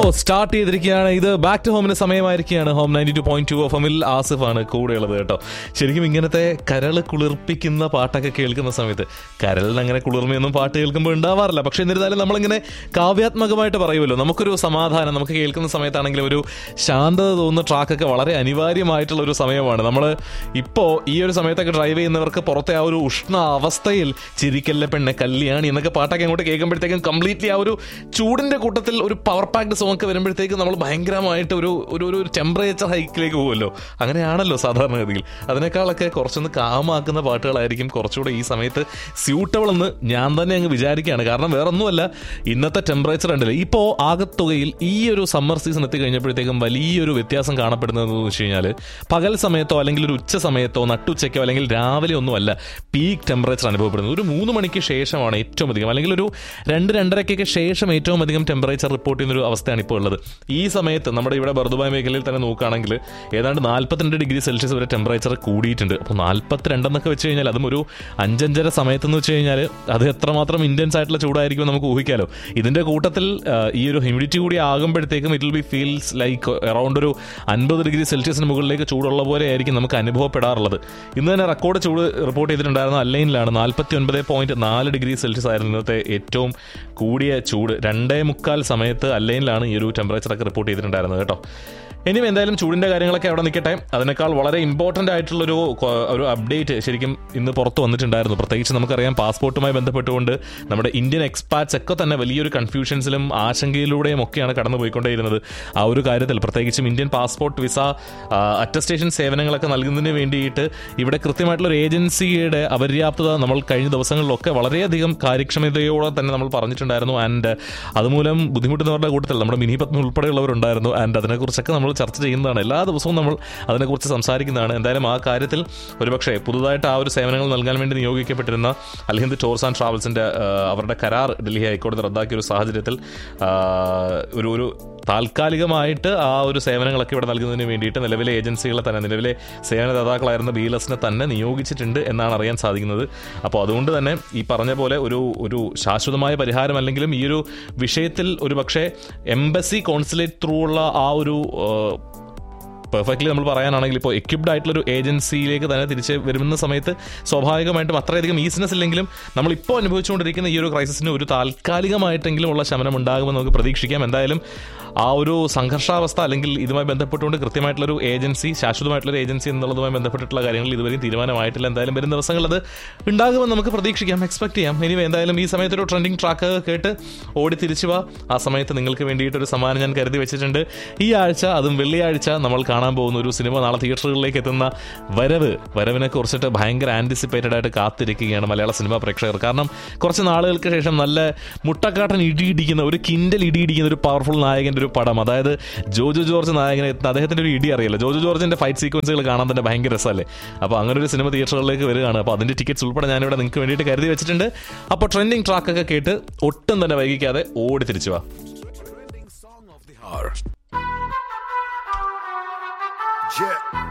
Start ചെയ്തിരിക്കുകയാണ് ഇത് back to ഹോമിന് സമയമായിരിക്കുകയാണ് home ninety two point two F എമ്മിൽ ആസിഫാണ് കൂടെയുള്ളത് കേട്ടോ ശരിക്കും ഇങ്ങനത്തെ കരൾ കുളിർപ്പിക്കുന്ന പാട്ടൊക്കെ കേൾക്കുന്ന സമയത്ത് കരളിന് അങ്ങനെ കുളിർമയൊന്നും പാട്ട് കേൾക്കുമ്പോൾ ഉണ്ടാവാറില്ല പക്ഷെ എന്നിരുന്നാലും നമ്മളിങ്ങനെ കാവ്യാത്മകമായിട്ട് പറയുമല്ലോ നമുക്കൊരു സമാധാനം നമുക്ക് കേൾക്കുന്ന സമയത്താണെങ്കിലും ഒരു ശാന്തത തോന്നുന്ന ട്രാക്കൊക്കെ വളരെ അനിവാര്യമായിട്ടുള്ള ഒരു സമയമാണ് നമ്മൾ ഇപ്പോൾ ഈ ഒരു സമയത്തൊക്കെ ഡ്രൈവ് ചെയ്യുന്നവർക്ക് പുറത്തെ ആ ഒരു ഉഷ്ണ അവസ്ഥയിൽ ചിരിക്കല്ല പെണ്ണെ കല്യാണി എന്നൊക്കെ പാട്ടൊക്കെ അങ്ങോട്ട് കേൾക്കുമ്പോഴത്തേക്കും കംപ്ലീറ്റ്ലി ആ ഒരു ചൂടിന്റെ കൂട്ടത്തിൽ ഒരു പവർ പാക്ഡ് സോങ് ഒക്കെ വരുമ്പോഴത്തേക്ക് നമ്മൾ ഭയങ്കരമായിട്ട് ഒരു ഒരു ഒരു ടെമ്പറേച്ചർ ഹൈക്കിലേക്ക് പോകുമല്ലോ അങ്ങനെയാണല്ലോ സാധാരണഗതിയിൽ അതിനേക്കാളൊക്കെ കുറച്ചൊന്ന് കാമാക്കുന്ന പാട്ടുകളായിരിക്കും കുറച്ചുകൂടെ ഈ സമയത്ത് സ്യൂട്ടബിൾ എന്ന് ഞാൻ തന്നെ അങ്ങ് വിചാരിക്കുകയാണ് കാരണം വേറെ ഒന്നുമല്ല ഇന്നത്തെ ടെമ്പറേച്ചർ ഉണ്ടല്ലോ ഇപ്പോൾ ആകത്തുകയിൽ ഈ ഒരു സമ്മർ സീസൺ എത്തി കഴിഞ്ഞപ്പോഴത്തേക്കും വലിയൊരു വ്യത്യാസം കാണപ്പെടുന്നതെന്ന് വെച്ച് കഴിഞ്ഞാൽ പകൽ സമയത്തോ അല്ലെങ്കിൽ ഒരു ഉച്ച സമയത്തോ നട്ടുച്ചയ്ക്കോ അല്ലെങ്കിൽ രാവിലെ ഒന്നുമല്ല പീക്ക് ടെമ്പറേച്ചർ അനുഭവപ്പെടുന്നത് ഒരു മൂന്ന് മണിക്ക് ശേഷമാണ് ഏറ്റവും അധികം അല്ലെങ്കിൽ ഒരു രണ്ട് രണ്ടരയ്ക്കൊക്കെ ശേഷം ഏറ്റവും അധികം ടെമ്പറേച്ചർ റിപ്പോർട്ട് ചെയ്യുന്ന ഒരു അവസ്ഥയാണ് ഇപ്പോൾ ഉള്ളത് ഈ സമയത്ത് നമ്മുടെ ഇവിടെ ബർദുബായ് മേഖലയിൽ തന്നെ നോക്കുകയാണെങ്കിൽ ഏതാണ്ട് നാൽപ്പത്തിരണ്ട് ഡിഗ്രി സെൽഷ്യസ് വരെ ടെമ്പറേച്ചർ കൂടിയിട്ടുണ്ട് അപ്പോൾ നാൽപ്പത്തിരണ്ടെന്നൊക്കെ വെച്ച് കഴിഞ്ഞാൽ അതും ഒരു അഞ്ചഞ്ചര സമയത്തെന്ന് വെച്ച് കഴിഞ്ഞാൽ അത് എത്രമാത്രം ഇന്റൻസ് ആയിട്ടുള്ള ചൂടായിരിക്കും നമുക്ക് ഊഹിക്കാലോ ഇതിന്റെ കൂട്ടത്തിൽ ആ, ഈ ഒരു ഹ്യൂമിഡിറ്റി കൂടി ആകുമ്പോഴത്തേക്കും it will be feels like around ഒരു അൻപത് ഡിഗ്രി സെൽഷ്യസിന് മുകളിലേക്ക് ചൂടുള്ള പോലെ ആയിരിക്കും നമുക്ക് അനുഭവപ്പെടാറുള്ളത് ഇന്ന് തന്നെ റെക്കോർഡ് ചൂട് റിപ്പോർട്ട് ചെയ്തിട്ടുണ്ടായിരുന്ന അല്ലൈനിലാണ് നാൽപ്പത്തി ഒൻപത് പോയിന്റ് നാല് ഡിഗ്രി സെൽഷ്യസ് ആയിരുന്നു ഇന്നത്തെ ഏറ്റവും കൂടിയ ചൂട് രണ്ടേ മുക്കാൽ സമയത്ത് അല്ലൈനിലാണ് ഈ ഒരു ടെമ്പറേച്ചറൊക്കെ റിപ്പോർട്ട് ചെയ്തിട്ടുണ്ടായിരുന്നത് കേട്ടോ ഇനിയും എന്തായാലും ചൂടിന്റെ കാര്യങ്ങളൊക്കെ അവിടെ നിൽക്കട്ടെ അതിനേക്കാൾ വളരെ ഇമ്പോർട്ടന്റ് ആയിട്ടുള്ളൊരു കൊ- ഒരു അപ്ഡേറ്റ് ശരിക്കും ഇന്ന് പുറത്ത് വന്നിട്ടുണ്ടായിരുന്നു പ്രത്യേകിച്ച് നമുക്കറിയാം പാസ്പോർട്ടുമായി ബന്ധപ്പെട്ടുകൊണ്ട് നമ്മുടെ ഇന്ത്യൻ എക്സ്പാറ്റ്സ് ഒക്കെ തന്നെ വലിയൊരു കൺഫ്യൂഷൻസിലും ആശങ്കയിലൂടെയും ഒക്കെയാണ് കടന്നുപോയിക്കൊണ്ടേയിരുന്നത് ആ ഒരു കാര്യത്തിൽ പ്രത്യേകിച്ചും ഇന്ത്യൻ പാസ്പോർട്ട് വിസ അറ്റസ്റ്റേഷൻ സേവനങ്ങളൊക്കെ നൽകുന്നതിന് വേണ്ടിയിട്ട് ഇവിടെ കൃത്യമായിട്ടുള്ള ഒരു ഏജൻസിയുടെ അപര്യാപ്തത നമ്മൾ കഴിഞ്ഞ ദിവസങ്ങളിലൊക്കെ വളരെയധികം കാര്യക്ഷമതയോടെ തന്നെ നമ്മൾ പറഞ്ഞിട്ടുണ്ടായിരുന്നു ആൻഡ് അതുമൂലം ബുദ്ധിമുട്ടുന്നവരുടെ കൂട്ടത്തിൽ നമ്മുടെ മിനി പത്മ ഉൾപ്പെടെയുള്ളവരുണ്ടായിരുന്നു ആൻഡ് അതിനെക്കുറിച്ചൊക്കെ നമ്മൾ ചർച്ച ചെയ്യുന്നതാണ് എല്ലാ ദിവസവും നമ്മൾ അതിനെക്കുറിച്ച് സംസാരിക്കുന്നതാണ് എന്തായാലും ആ കാര്യത്തിൽ ഒരുപക്ഷെ പുതുതായിട്ട് ആ ഒരു സേവനങ്ങൾ നൽകാൻ വേണ്ടി നിയോഗിക്കപ്പെട്ടിരുന്ന അൽഹിന്ദ് ടൂർസ് ആൻഡ് ട്രാവൽസിന്റെ ആ, അവരുടെ കരാർ ഡൽഹി ഹൈക്കോടതി റദ്ദാക്കിയ ഒരു സാഹചര്യത്തിൽ ആ, ഒരു ഒരു താൽക്കാലികമായിട്ട് ആ ഒരു സേവനങ്ങളൊക്കെ ഇവിടെ നൽകുന്നതിന് വേണ്ടിയിട്ട് നിലവിലെ ഏജൻസികളെ തന്നെ നിലവിലെ സേവനദാതാക്കളായിരുന്ന ബി എൽ എസിനെ തന്നെ നിയോഗിച്ചിട്ടുണ്ട് എന്നാണ് അറിയാൻ സാധിക്കുന്നത് അപ്പോൾ അതുകൊണ്ട് തന്നെ ഈ പറഞ്ഞ പോലെ ഒരു ഒരു ശാശ്വതമായ പരിഹാരം അല്ലെങ്കിലും ഈ ഒരു വിഷയത്തിൽ ഒരു പക്ഷേ എംബസി കോൺസുലേറ്റ് ത്രൂ ഉള്ള ആ ഒരു ആ, പെർഫെക്റ്റ്ലി നമ്മൾ പറയാനാണെങ്കിൽ ഇപ്പോൾ എക്യുപ്ഡ് ആയിട്ടുള്ള ഒരു ഏജൻസിയിലേക്ക് തന്നെ തിരിച്ച് വരുന്ന സമയത്ത് സ്വാഭാവികമായിട്ടും അത്രയധികം ഈസിനെസ് ഇല്ലെങ്കിലും നമ്മൾ ഇപ്പോൾ അനുഭവിച്ചുകൊണ്ടിരിക്കുന്ന ഈ ഒരു ക്രൈസിസിന് ഒരു താൽക്കാലികമായിട്ടെങ്കിലും ഉള്ള ശമനം ഉണ്ടാകുമെന്ന് നമുക്ക് പ്രതീക്ഷിക്കാം എന്തായാലും ആ ഒരു സംഘർഷാവസ്ഥ അല്ലെങ്കിൽ ഇതുമായി ബന്ധപ്പെട്ടുകൊണ്ട് കൃത്യമായിട്ടുള്ള ഒരു ഏജൻസി ശാശ്വതമായിട്ടുള്ള ഒരു ഏജൻസി എന്നുള്ളതുമായി ബന്ധപ്പെട്ടിട്ടുള്ള കാര്യങ്ങളിൽ ഇതുവരെയും തീരുമാനമായിട്ടില്ല എന്തായാലും വരും ദിവസങ്ങളിൽ അത് ഉണ്ടാകുമെന്ന് നമുക്ക് പ്രതീക്ഷിക്കാം എക്സ്പെക്ട് ചെയ്യാം ഇനി എന്തായാലും ഈ സമയത്ത് ഒരു ട്രെൻഡിങ് ട്രാക്ക് കേട്ട് ഓടി തിരിച്ചു വാ ആ സമയത്ത് നിങ്ങൾക്ക് വേണ്ടിയിട്ട് ഒരു സമ്മാനം ഞാൻ കരുതി വെച്ചിട്ടുണ്ട് ഈ ആഴ്ച അതും വെള്ളിയാഴ്ച നമ്മൾ കാണാൻ പോകുന്ന ഒരു സിനിമ നാളെ തിയേറ്ററുകളിലേക്ക് എത്തുന്ന വരവ് വരവിനെ കുറിച്ചിട്ട് ഭയങ്കര ആൻറ്റിസിപ്പേറ്റഡ് ആയിട്ട് കാത്തിരിക്കുകയാണ് മലയാള സിനിമാ പ്രേക്ഷകർ കാരണം കുറച്ച് നാളുകൾക്ക് ശേഷം നല്ല മുട്ടക്കാട്ടൻ ഇടിയിടിക്കുന്ന ഒരു കിൻഡൽ ഇടിയിടിക്കുന്ന ഒരു പവർഫുൾ നായകന്റെ ഒരു പടം അതായത് ജോജു ജോർജ് നായകനെ എത്തുന്ന അദ്ദേഹത്തിന്റെ ഒരു ഇടി അറിയില്ല ജോജു ജോർജിന്റെ ഫൈറ്റ് സീക്വൻസുകൾ കാണാൻ തന്നെ ഭയങ്കര രസമല്ലേ അപ്പോൾ അങ്ങനെ ഒരു സിനിമ തിയേറ്ററുകളിലേക്ക് വരികയാണ് അപ്പോൾ അതിന്റെ ടിക്കറ്റ്സ് ഉൾപ്പെടെ ഞാനിവിടെ നിങ്ങൾക്ക് വേണ്ടിയിട്ട് കരുതി വെച്ചിട്ടുണ്ട് അപ്പോൾ ട്രെൻഡിങ് ട്രാക്കൊക്കെ കേട്ട് ഒട്ടും തന്നെ വൈകിക്കാതെ ഓടി തിരിച്ചു വാ Trending song of the hour. Yeah.